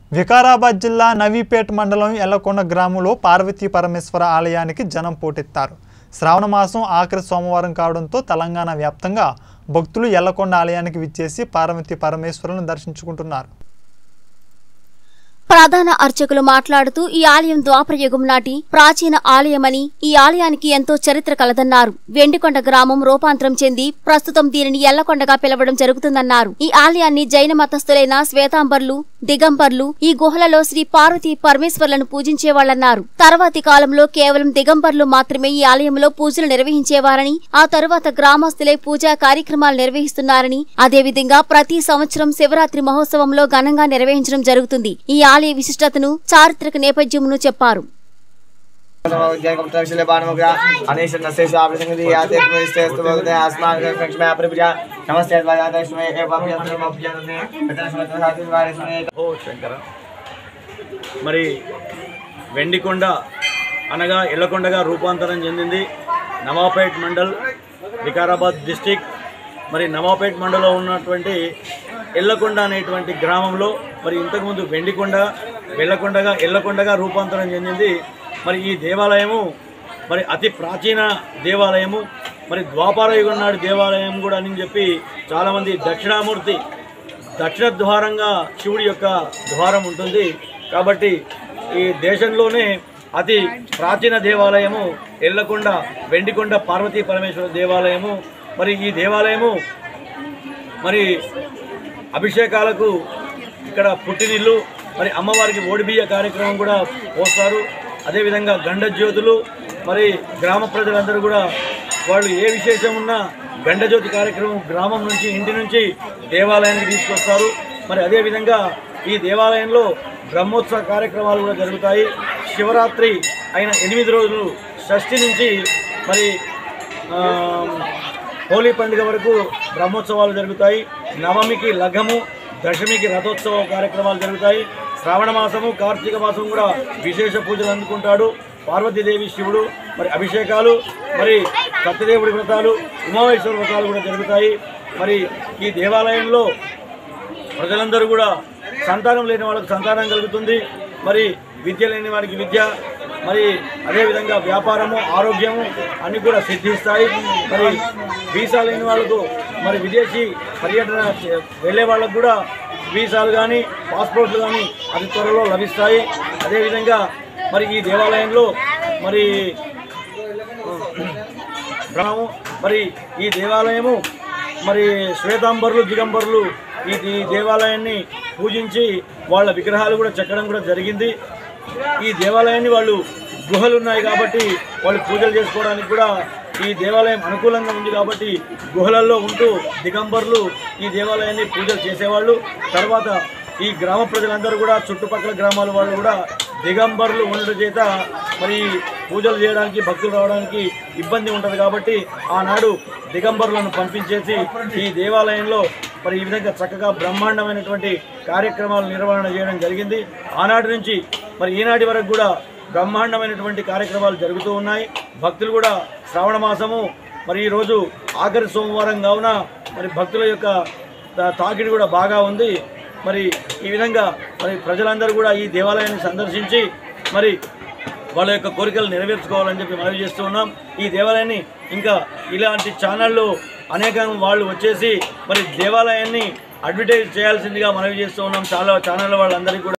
వికారాబాద్ జిల్లా నవీపేట్ మండలం ఎల్లకొండ గ్రామంలో పార్వతీ పరమేశ్వర ఆలయానికి జనం పోటెత్తారు శ్రావణ మాసం ఆఖరి సోమవారం కావడంతో తెలంగాణ వ్యాప్తంగా భక్తులు ఎల్లకొండ ఆలయానికి విచ్చేసి పార్వతీ పరమేశ్వరులను దర్శించుకుంటున్నారు ప్రధాన అర్చకులు మాట్లాడుతూ ఈ ఆలయం ద్వాపరయుగం నాటి ప్రాచీన ఆలయమని ఈ ఆలయానికి ఎంతో చరిత్ర కలదన్నారు వెండికొండ గ్రామం రూపాంతరం చెంది ప్రస్తుతం దీనిని ఎల్లకొండగా పిలవడం జరుగుతుందన్నారు ఈ ఆలయాన్ని జైన మతస్థులైన శ్వేతాంబర్లు దిగంబర్లు ఈ గుహలలో శ్రీ పార్వతీ పరమేశ్వర్లను పూజించేవాళ్లన్నారు తర్వాతి కాలంలో కేవలం దిగంబర్లు మాత్రమే ఈ ఆలయంలో పూజలు నిర్వహించేవారని ఆ తరువాత గ్రామస్తులే పూజా కార్యక్రమాలు నిర్వహిస్తున్నారని అదేవిధంగా ప్రతి సంవత్సరం శివరాత్రి మహోత్సవంలో ఘనంగా నిర్వహించడం జరుగుతుంది ఈ ఆలయ విశిష్టతను చారిత్రక నేపథ్యమును చెప్పారు ఓ శంకర మరి వెండికొండ అనగా ఎల్లకొండగా రూపాంతరం చెందింది నవాపేట్ మండల్ వికారాబాద్ డిస్టిక్ మరి నవాపేట్ మండలంలో ఉన్నటువంటి ఎల్లకొండ అనేటువంటి గ్రామంలో మరి ఇంతకుముందు వెండికొండ వెల్లకొండగా ఎల్లకొండగా రూపాంతరం చెందింది మరి ఈ దేవాలయము మరి అతి ప్రాచీన దేవాలయము మరి ద్వాపార యుగం నాటి దేవాలయం కూడా అని చెప్పి చాలామంది దక్షిణామూర్తి దక్షిణ ద్వారంగా శివుడి యొక్క ద్వారం ఉంటుంది కాబట్టి ఈ దేశంలోనే అతి ప్రాచీన దేవాలయము ఎల్లకొండ వెండికొండ పార్వతీ పరమేశ్వర దేవాలయము మరి ఈ దేవాలయము మరి అభిషేకాలకు ఇక్కడ పుట్టినిల్లు మరి అమ్మవారికి ఓడిబియ్య కార్యక్రమం కూడా పోస్తారు అదేవిధంగా గండ జ్యోతులు మరి గ్రామ ప్రజలందరూ కూడా వాళ్ళు ఏ విశేషం ఉన్నా గండజ్యోతి కార్యక్రమం గ్రామం నుంచి ఇంటి నుంచి దేవాలయానికి తీసుకొస్తారు మరి అదేవిధంగా ఈ దేవాలయంలో బ్రహ్మోత్సవ కార్యక్రమాలు కూడా జరుగుతాయి శివరాత్రి అయిన ఎనిమిది రోజులు షష్ఠి నుంచి మరి ఆ, హోలీ పండుగ వరకు బ్రహ్మోత్సవాలు జరుగుతాయి నవమికి లఘము దశమికి రథోత్సవ కార్యక్రమాలు జరుగుతాయి శ్రావణ మాసము కార్తీక మాసం కూడా విశేష పూజలు అందుకుంటాడు పార్వతీదేవి శివుడు మరి అభిషేకాలు మరి సత్యదేవుడి వ్రతాలు ఉమామేశ్వర వ్రతాలు కూడా జరుగుతాయి మరి ఈ దేవాలయంలో ప్రజలందరూ కూడా సంతానం లేని వాళ్ళకి సంతానం కలుగుతుంది మరి విద్య లేని వారికి విద్య మరి అదేవిధంగా వ్యాపారము ఆరోగ్యము అన్ని కూడా సిద్ధిస్తాయి మరి వీసా లేని వాళ్ళకు మరి విదేశీ పర్యటన చే- వెళ్ళే వాళ్ళకు కూడా వీసాలు కానీ పాస్పోర్ట్లు కానీ అతి త్వరలో లభిస్తాయి అదేవిధంగా మరి ఈ దేవాలయంలో మరి బ్రహ్మము మరి ఈ దేవాలయము మరి శ్వేతాంబరులు దిగంబరులు ఈ ఈ దేవాలయాన్ని పూజించి వాళ్ళ విగ్రహాలు కూడా చెక్కడం కూడా జరిగింది ఈ దేవాలయాన్ని వాళ్ళు గుహలు ఉన్నాయి కాబట్టి వాళ్ళు పూజలు చేసుకోవడానికి కూడా ఈ దేవాలయం అనుకూలంగా ఉంది కాబట్టి గుహలలో ఉంటూ దిగంబరులు ఈ దేవాలయాన్ని పూజలు చేసేవాళ్ళు తర్వాత ఈ గ్రామ ప్రజలందరూ కూడా చుట్టుపక్కల గ్రామాల వాళ్ళు కూడా దిగంబరులు ఉండడం చేత మరి పూజలు చేయడానికి భక్తులు రావడానికి ఇబ్బంది ఉంటుంది కాబట్టి ఆనాడు దిగంబరులను పంపించేసి ఈ దేవాలయంలో మరి ఈ విధంగా చక్కగా బ్రహ్మాండమైనటువంటి కార్యక్రమాలు నిర్వహణ చేయడం జరిగింది ఆనాటి నుంచి మరి ఈనాటి వరకు కూడా బ్రహ్మాండమైనటువంటి కార్యక్రమాలు జరుగుతూ ఉన్నాయి భక్తులు కూడా శ్రావణ మాసము మరి ఈరోజు ఆఖరి సోమవారం కావున మరి భక్తుల యొక్క తా- తాకిడి కూడా బాగా ఉంది మరి ఈ విధంగా మరి ప్రజలందరూ కూడా ఈ దేవాలయాన్ని సందర్శించి మరి వాళ్ళ యొక్క కోరికలు నెరవేర్చుకోవాలని చెప్పి మనవి చేస్తూ ఉన్నాం ఈ దేవాలయాన్ని ఇంకా ఇలాంటి ఛానళ్ళు అనేక వాళ్ళు వచ్చేసి మరి దేవాలయాన్ని అడ్వర్టైజ్ చేయాల్సిందిగా మనవి చేస్తూ ఉన్నాం చాలా ఛానళ్ళ వాళ్ళందరికీ కూడా